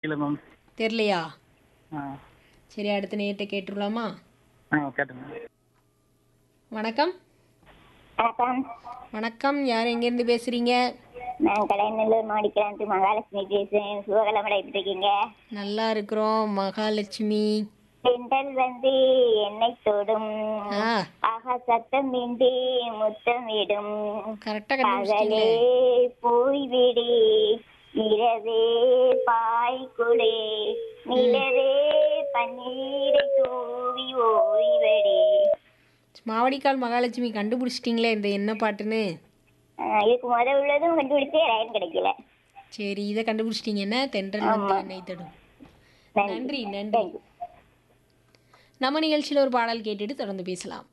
தெரியல மேம் தெரியலையா ஆ சரி அடுத்த நேரத்தை கேட்டுடலாமா ஆ கேட்டுங்க வணக்கம் வணக்கம் வணக்கம் யார் எங்கேருந்து பேசுகிறீங்க நான் கலைநல்லூர் மாடிக்கிழந்து மகாலட்சுமி பேசுறேன் சுககலமடை எப்படி இருக்கீங்க நல்லா இருக்கிறோம் மகாலட்சுமி தென்றல் வந்து என்னை தொடும் ஆ ஆகா சத்தம் இன்றி முத்தம் விடும் கரெக்டாக பகலே கண்டுபிடிச்சிட்டீங்களே போய்விடு இரவே பாய்குடே நிலவே பன்னீரை தூவி ஓய்வடே மாவடிக்கால் மகாலட்சுமி கண்டுபிடிச்சிட்டிங்களே இந்த என்ன பாட்டுன்னு ஆஹ் இதுக்கு முத உள்ளதும் கண்டுபிடிச்சே லைன் கிடைக்கல சரி இதை கண்டுபிடிச்சிட்டிங்க என்ன தென்றல் வந்து என்னை தடும் நன்றி நன்றி நம்ம நிகழ்ச்சியில் ஒரு பாடல் கேட்டுட்டு தொடர்ந்து பேசலாம்